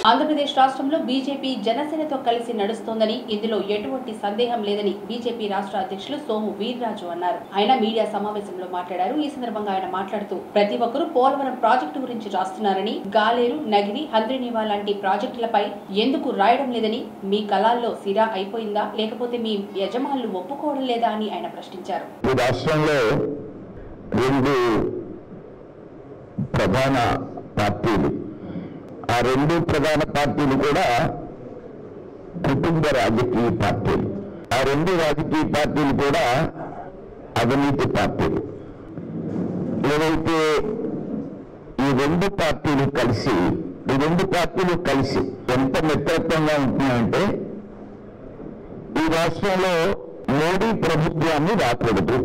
ఆంధ్రప్రదేశ్ రాష్ట్రంలో బీజేపీ జనసేనతో కలిసి నడుస్తోందని ఇందులో ఎటువంటి సందేహం లేదని బీజేపీ రాష్ట్ర అధ్యక్షులు సోము వీర్రాజు అన్నారు ఆయన మీడియా సమావేశంలో మాట్లాడారు ఈ సందర్భంగా ఆయన మాట్లాడుతూ ప్రతి ఒక్కరూ పోలవరం ప్రాజెక్టు గురించి రాస్తున్నారని గాలేరు నగిరి హంద్రినీవా లాంటి ప్రాజెక్టులపై ఎందుకు రాయడం లేదని మీ కళాల్లో సిరా అయిపోయిందా లేకపోతే మీ యజమానులు ఒప్పుకోవడం లేదా అని ఆయన ప్రశ్నించారు ఈ రాష్ట్రంలో రెండు ప్రధాన పార్టీలు ఆ రెండు ప్రధాన పార్టీలు కూడా కుటుంబ రాజకీయ పార్టీలు ఆ రెండు రాజకీయ పార్టీలు కూడా అవినీతి పార్టీలు ఏదైతే ఈ రెండు పార్టీలు కలిసి ఈ రెండు పార్టీలు కలిసి ఎంత మిత్రత్వంగా ఉంటున్నాయంటే ఈ రాష్ట్రంలో మోడీ ప్రభుత్వాన్ని రాకూడదు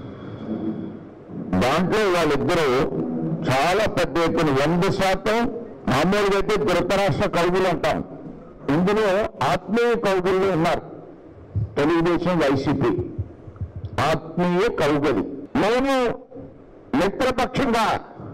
దాంట్లో వాళ్ళిద్దరూ చాలా పెద్ద ఎత్తున వంద శాతం మామూలుగా అయితే ధృతరాష్ట్ర కౌగులు అంటాం ఇందులో ఆత్మీయ కౌగులు ఉన్నారు తెలుగుదేశం వైసీపీ ఆత్మీయ కౌగులు మేము మిత్రపక్షంగా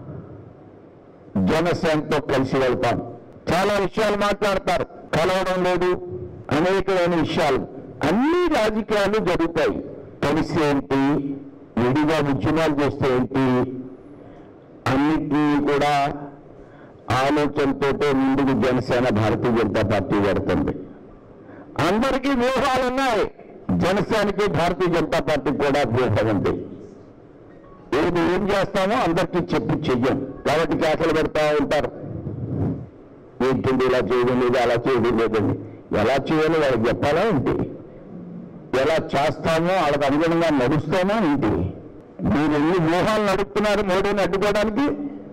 జనసేనతో కలిసి వెళ్తాం చాలా విషయాలు మాట్లాడతారు కలవడం లేదు అనేకమైన విషయాలు అన్ని రాజకీయాలు జరుగుతాయి కలిసి ఏంటి విడిగా ఉద్యమాలు చేస్తే ఏంటి అన్నిటినీ కూడా ఆలోచనతో ముందుకు జనసేన భారతీయ జనతా పార్టీ పెడుతుంది అందరికీ వ్యూహాలు ఉన్నాయి జనసేనకి భారతీయ జనతా పార్టీ కూడా వ్యూహం ఉంది ఏది ఏం చేస్తామో అందరికీ చెప్పి చెయ్యం కాబట్టి కేకలు పెడతా ఉంటారు ఏంటండి ఇలా చేయడం లేదు అలా చేయడం లేదండి ఎలా చేయాలో వాళ్ళకి చెప్పాలా ఏంటి ఎలా చేస్తామో వాళ్ళకి అనుగుణంగా నడుస్తామో ఏంటి మీరు ఎన్ని వ్యూహాలు నడుపుతున్నారు మోడీని అడ్డుకోవడానికి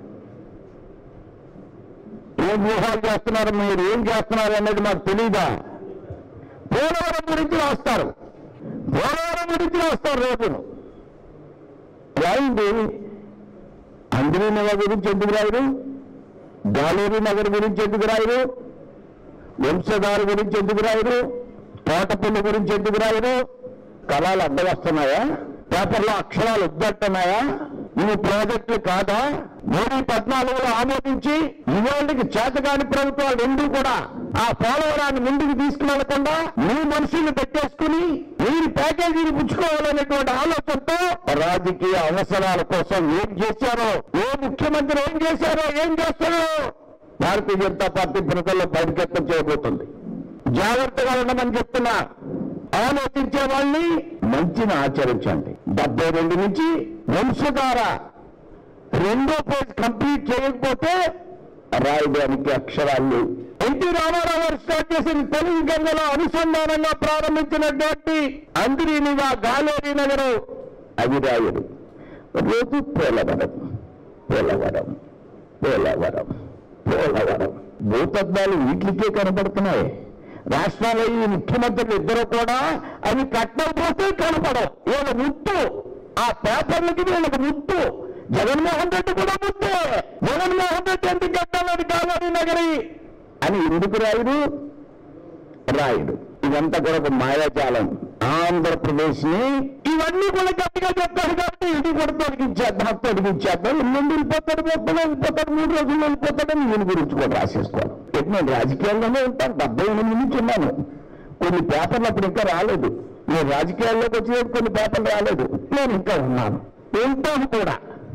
ఏ వ్యూహాలు చేస్తున్నారు మీరు ఏం చేస్తున్నారు అనేది మాకు తెలియదా పోలవరం గురించి రాస్తారు పోలవరం గురించి రాస్తారు రేపు రాయండి అందరి నగర్ గురించి ఎందుకు రాయరు గాలేరు నగర్ గురించి ఎందుకు రాయరు వంశధార గురించి ఎందుకు రాయరు తోటపల్లి గురించి ఎందుకు రాయరు కళాలు అడ్డవస్తున్నాయా పేపర్లో అక్షరాలు వద్దంటున్నాయా ఇవి ప్రాజెక్టులు కాదా మోడీ పద్నాలుగులో ఆమోదించి ఇవాళకి చేతగాని ప్రభుత్వాలు రెండు కూడా ఆ పోలవరాన్ని ముందుకు తీసుకువెళ్లకుండా మీ మనుషుల్ని పెట్టేసుకుని మీరు ప్యాకేజీని పుచ్చుకోవాలనేటువంటి ఆలోచనతో రాజకీయ అవసరాల కోసం ఏం చేశారో ఏ ముఖ్యమంత్రి ఏం చేశారో ఏం చేస్తారో భారతీయ జనతా పార్టీ ప్రజల్లో బయటకెత్తం చేయబోతుంది జాగ్రత్తగా ఉండమని చెప్తున్నా ఆలోచించే వాళ్ళని మంచిని ఆచరించండి డెబ్బై రెండు నుంచి వంశధార రెండో పేజ్ కంప్లీట్ చేయకపోతే రాయడానికి అక్షరాలు లేవు. ఎన్టీ రామారావు గారు స్టార్ట్ చేసిన తెలుగు గంగలో అనుసంధానంగా ప్రారంభించినటువంటి అందిరినిగా గాలేరి నగరు అది రాయడు రోజు పోలవరం పోలవరం పోలవరం పోలవరం భూతద్దాలు వీటికే కనపడుతున్నాయి రాష్ట్రాల్లో ఈ ముఖ్యమంత్రులు ఇద్దరు కూడా అవి కట్టకపోతే కనపడవు వీళ్ళ ముత్తు ఆ పేపర్లకి వీళ్ళకి ముత్తు జగన్మోహన్ రెడ్డి కూడా ముత్తే జగన్మోహన్ రెడ్డి ఎందుకు కట్టాలని కావాలి నగరి అని ఎందుకు రాయుడు రాయుడు ఇదంతా కూడా ఒక మాయాజాలం ఆంధ్రప్రదేశ్ ని ఇవన్నీ కూడా గట్టిగా చెప్తారు కాబట్టి ఇది కూడా తొలగించేద్దాం తొలగించేద్దాం ముందు వెళ్ళిపోతాడు పోతాడు వెళ్ళిపోతాడు మూడు రోజుల్లో వెళ్ళిపోతాడని దీని గురించి కూడా రాసేసుకోవాలి ఇప్పుడు నేను రాజకీయాల్లోనే ఉంటాను డెబ్బై ఎనిమిది నుంచి ఉన్నాను కొన్ని పేపర్లు అప్పుడు ఇంకా రాలేదు నేను రాజకీయాల్లోకి వచ్చేది కొన్ని పేపర్లు రాలేదు నేను ఇంకా ఉన్నాను ఉంటాను కూడా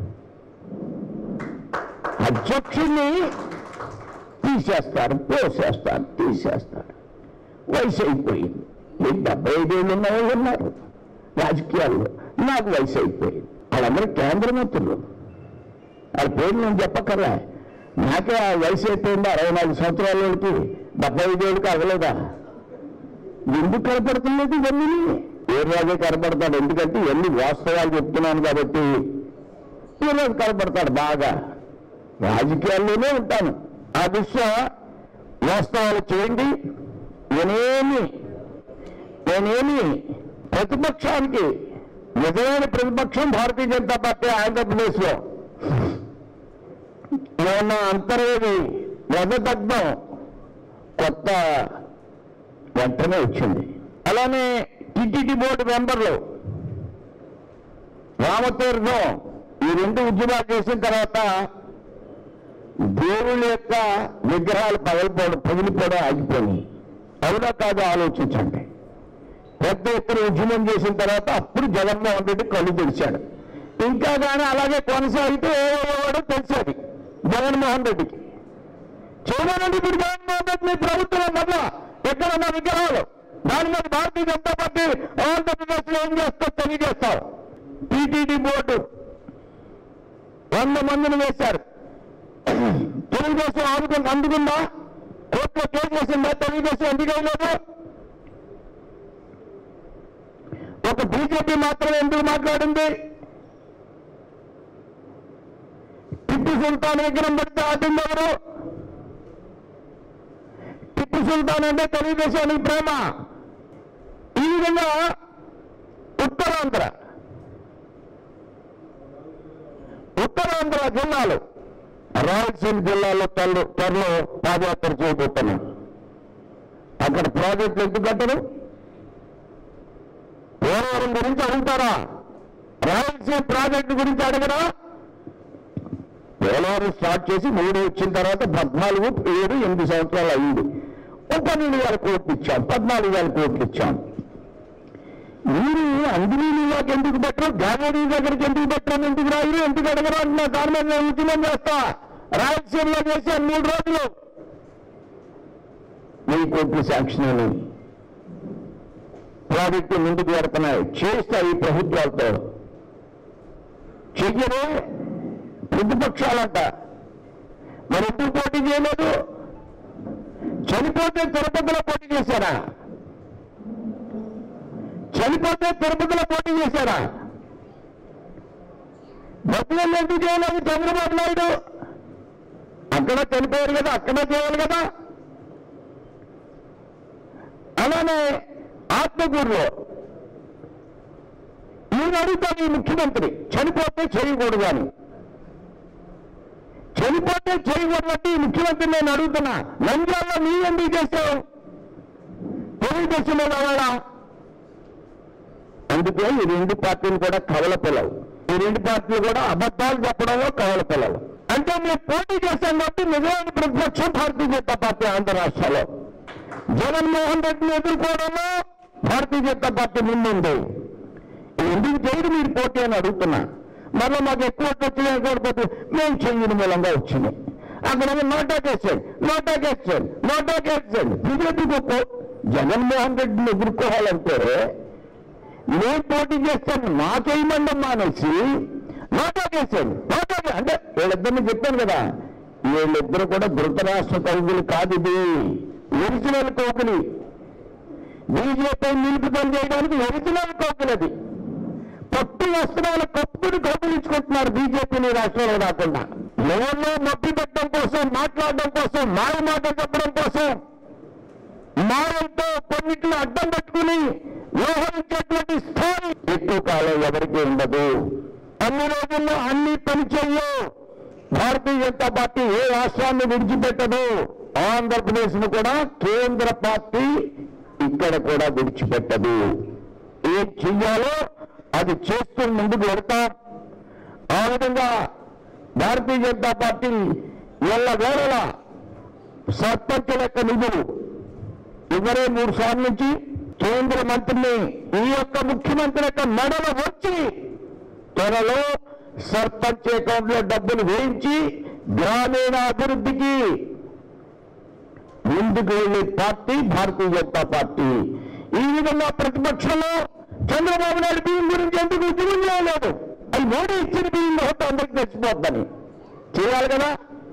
అధ్యక్షుడిని తీసేస్తారు పోసేస్తారు తీసేస్తారు వయసు అయిపోయింది మీకు డెబ్బై ఐదేళ్ళు ఉన్న వాళ్ళు ఉన్నారు రాజకీయాల్లో నాకు వయసు అయిపోయింది వాళ్ళందరూ కేంద్ర మంత్రులు వాళ్ళ పేరు నేను చెప్పక్కర్లే నాకే ఆ వయసు అయిపోయింది అరవై నాలుగు సంవత్సరాల వాళ్ళకి డెబ్బై ఐదేళ్ళకి అవ్వలేదా ఎందుకు కనపడుతున్నది ఇవన్నీ ఏ రాజే కనపడతాడు ఎందుకంటే ఎన్ని వాస్తవాలు చెప్తున్నాను కాబట్టి ఈరోజు కనపడతాడు బాగా రాజకీయాల్లోనే ఉంటాను ఆ దిశ వాస్తవాలు చేయండి నేనేమి నేనేమి ప్రతిపక్షానికి నిజమైన ప్రతిపక్షం భారతీయ జనతా పార్టీ ఆంధ్రప్రదేశ్ లో ఏమన్నా అంతర్వేది రథదగ్ధం కొత్త వెంటనే వచ్చింది అలానే టిటిడి బోర్డు మెంబర్లు రామతీర్థం ఈ రెండు ఉద్యమాలు చేసిన తర్వాత దేవుళ్ళ యొక్క విగ్రహాలు పగలిపోవడం పగిలిపోవడం ఆగిపోయి అవునా కాదు ఆలోచించండి పెద్ద ఎత్తున ఉద్యమం చేసిన తర్వాత అప్పుడు జగన్మోహన్ రెడ్డి కళ్ళు తెరిచాడు ఇంకా కానీ అలాగే కొనసాగితే ఏవాడో తెలిసేది జగన్మోహన్ రెడ్డికి చూడండి ఇప్పుడు జగన్మోహన్ రెడ్డి మీ ప్రభుత్వం మళ్ళా ఎక్కడ ఉన్న విగ్రహాలు దాని మీద భారతీయ జనతా పార్టీ ఆంధ్రప్రదేశ్ లో ఏం చేస్తా తెలియజేస్తాం టీటీడీ బోర్డు వంద మందిని వేశారు తెలుగుదేశం ఆదుకుని అందుకుందా కోర్టులో కేసు వేసిందా తెలుగుదేశం ఎందుకు వేయలేదు ఒక బీజేపీ మాత్రమే ఎందుకు మాట్లాడింది టిప్పు సుల్తాన్ విగ్రహం పెడితే ఆపింది ఎవరు టిప్పు సుల్తాన్ అంటే తెలుగుదేశానికి ప్రేమ ఈ విధంగా ఉత్తరాంధ్ర ఉత్తరాంధ్ర జిల్లాలు రాయలసీమ జిల్లాలో త్వరలో త్వరలో పాదయాత్ర చేయబోతున్నాం అక్కడ ప్రాజెక్టులు ఎందుకు కట్టరు పోలవరం గురించి అడుగుతారా రాయలసీమ ప్రాజెక్టు గురించి అడగరా పోలవరం స్టార్ట్ చేసి మూడు వచ్చిన తర్వాత పద్నాలుగు ఏడు ఎనిమిది సంవత్సరాలు అయింది ఒక పన్నెండు వేల కోట్లు ఇచ్చాం పద్నాలుగు వేల కోట్లు ఇచ్చాం మీరు అంజనీని వాకి ఎందుకు పెట్టరు గాలేరీ దగ్గరికి ఎందుకు పెట్టరు ఎందుకు రాయరు ఎందుకు అడగరు అంటున్నా దాని మీద నేను ఉద్యమం చేస్తా రాయలసీమలో చేశాను మూడు రోజులు వెయ్యి కోట్లు శాంక్షన్ అని ప్రాజెక్టు ముందుకు పెడుతున్నాయి చేస్తాయి ఈ ప్రభుత్వాలతో చెయ్యరే ప్రతిపక్షాలంట మరి ఎందుకు పోటీ చేయలేదు చనిపోతే తిరుపతిలో పోటీ చేశారా చనిపోతే తిరుపతిలో పోటీ చేశారా బతులు ఎందుకు చేయలేదు చంద్రబాబు నాయుడు అక్కడ చనిపోయారు కదా అక్కడ చేయాలి కదా అలానే ఆత్మకూరులో ఈయన అడుగుతాడు ఈ ముఖ్యమంత్రి చనిపోతే చేయకూడదు అని చనిపోతే చేయకూడదంటే ఈ ముఖ్యమంత్రి నేను అడుగుతున్నా నంద్యాలలో నీ ఎందుకు చేశావు తెలుగుదేశంలో కావాలా అందుకే ఈ రెండు పార్టీలు కూడా కవల పిల్లలు ఈ రెండు పార్టీలు కూడా అబద్ధాలు చెప్పడంలో కవల పిల్లలు అంటే మేము పోటీ చేశాం కాబట్టి నిజమైన ప్రతిపక్షం భారతీయ జనతా పార్టీ ఆంధ్ర రాష్ట్రాల్లో జగన్మోహన్ రెడ్డిని ఎదుర్కోవడంలో భారతీయ జనతా పార్టీ ముందుంది ఎందుకు చేయరు మీరు పోటీ అని అడుగుతున్నా మళ్ళీ మాకు ఎక్కువ వచ్చినాయి కోరుకోతే మేము చెయ్యని మూలంగా వచ్చింది అక్కడ నోటా కేసాడు నోటా కేసాడు నోటా కేసాడు బీజేపీకి ఒక్కో జగన్మోహన్ రెడ్డిని ఎదుర్కోవాలంటే నేను పోటీ చేస్తాను నా చేయమండం మానేసి నోటా కేసాడు నోటా కే- అంటే వీళ్ళిద్దరిని చెప్పాను కదా వీళ్ళిద్దరు కూడా ధృతరాష్ట్ర కౌగులు కాదు ఇది ఒరిజినల్ కౌగులి బీజేపీ నిలుపుదల చేయడానికి ఒరిజినల్ కౌగులు అది పట్టు వస్త్రాలు కప్పుని కౌగులించుకుంటున్నారు బీజేపీని రాష్ట్రంలో రాకుండా లోన్లో మబ్బి పెట్టడం కోసం మాట్లాడడం కోసం మాయ మాటలు చెప్పడం కోసం మాయలతో కొన్నిటిని అడ్డం పెట్టుకుని వ్యవహరించేటువంటి స్థాయి ఎక్కువ కాలం ఎవరికీ ఉండదు అన్ని రోజుల్లో అన్ని పని చెయ్యు భారతీయ జనతా పార్టీ ఏ రాష్ట్రాన్ని విడిచిపెట్టదు ఆంధ్రప్రదేశ్ ను కూడా కేంద్ర పార్టీ ఇక్కడ కూడా విడిచిపెట్టదు ఏం చెయ్యాలో అది చేస్తూ ముందుకు వెళ్తాం ఆ విధంగా భారతీయ జనతా పార్టీ ఎల్ల వేళలా సర్పంచుల యొక్క నిధులు ఇవరే మూడు సార్లు నుంచి కేంద్ర మంత్రిని ఈ యొక్క ముఖ్యమంత్రి యొక్క మెడలు వచ్చి త్వరలో సర్పంచ్ అకౌంట్ లో డబ్బులు వేయించి గ్రామీణ అభివృద్ధికి ముందుకు వెళ్లే పార్టీ భారతీయ జనతా పార్టీ ఈ విధంగా ప్రతిపక్షంలో చంద్రబాబు నాయుడు బియ్యం గురించి ఎందుకు ఉద్యమం చేయలేదు అది మోడీ ఇచ్చిన బియ్యం మొత్తం అందరికి తెచ్చిపోద్దని చేయాలి కదా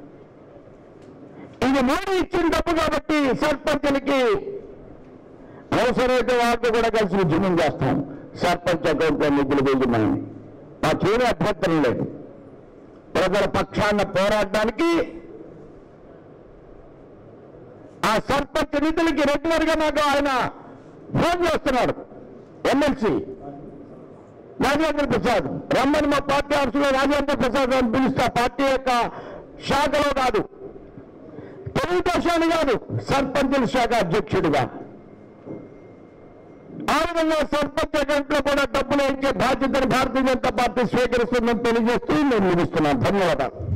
ఇది మోడీ ఇచ్చిన డబ్బు కాబట్టి సర్పంచులకి అవసరమైతే వాళ్ళతో కూడా కలిసి ఉద్యమం చేస్తాం సర్పంచ్ అకౌంట్లో నిధులు వేయమని మాకేమీ అభ్యంతరం లేదు ప్రజల పక్షాన పోరాడడానికి ఆ సర్పంచ్ నిధులకి రెగ్యులర్ గా నాకు ఆయన ఫోన్ చేస్తున్నాడు ఎమ్మెల్సీ రాజేంద్ర ప్రసాద్ రమ్మని మా పార్టీ ఆఫీసులో రాజేంద్ర ప్రసాద్ అని పిలుస్తా పార్టీ యొక్క శాఖలో కాదు తెలుగుదేశాన్ని కాదు సర్పంచుల శాఖ అధ్యక్షుడిగా ఆ విధంగా సర్పంచ్ అకౌంట్లో కూడా డబ్బులు ఇచ్చే బాధ్యతను భారతీయ జనతా పార్టీ స్వీకరిస్తుందని తెలియజేస్తూ నేను ముగిస్తున్నాను ధన్యవాదాలు